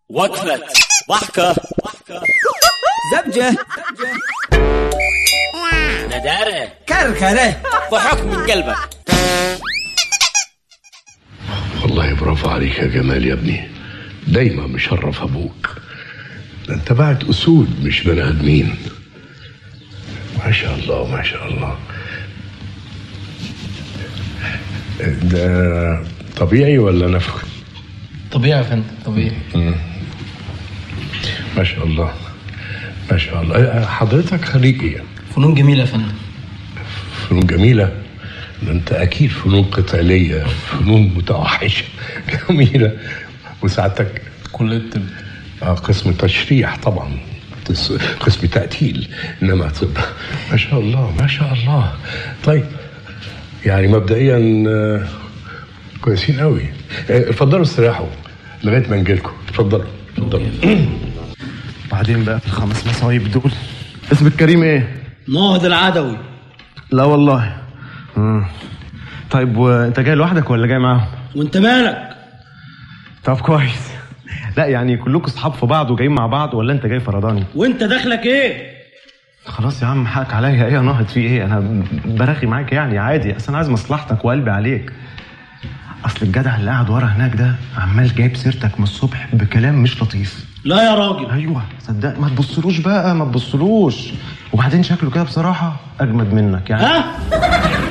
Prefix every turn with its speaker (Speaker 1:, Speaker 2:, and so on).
Speaker 1: وقفة ضحكة
Speaker 2: زبجة
Speaker 1: ندارة
Speaker 2: كركرة
Speaker 1: ضحك من قلبك
Speaker 3: والله برافو عليك يا جمال يا ابني دايما مشرف ابوك ده انت بعت اسود مش بني ادمين ما شاء الله ما شاء الله ده طبيعي ولا نفخ
Speaker 4: طبيعي يا فندم طبيعي
Speaker 3: ما شاء الله ما شاء الله أه، حضرتك خريج ايه
Speaker 4: فنون جميلة يا فندم
Speaker 3: فنون جميلة ده انت اكيد فنون قتالية فنون متوحشة جميلة وسعادتك
Speaker 4: كلية الطب
Speaker 3: آه، قسم تشريح طبعا تس- قسم تأتيل إنما طب ما شاء الله ما شاء الله طيب يعني مبدئيا آه، كويسين قوي آه، اتفضلوا استريحوا لغاية ما نجيلكم اتفضلوا اتفضلوا
Speaker 5: بعدين بقى في الخمس مصايب دول اسمك كريم ايه؟
Speaker 2: ناهض العدوي
Speaker 5: لا والله مم. طيب وانت جاي لوحدك ولا جاي معاهم؟
Speaker 2: وانت مالك
Speaker 5: طب كويس لا يعني كلكم اصحاب في بعض وجايين مع بعض ولا انت جاي فرداني؟
Speaker 2: وانت دخلك ايه
Speaker 5: خلاص يا عم حقك عليا ايه يا ناهض في ايه؟ انا برغي معاك يعني عادي اصل انا عايز مصلحتك وقلبي عليك اصل الجدع اللي قاعد ورا هناك ده عمال جايب سيرتك من الصبح بكلام مش لطيف
Speaker 2: لا يا راجل
Speaker 5: ايوه صدق ما تبصلوش بقى ما تبصلوش وبعدين شكله كده بصراحه اجمد منك يعني
Speaker 2: ها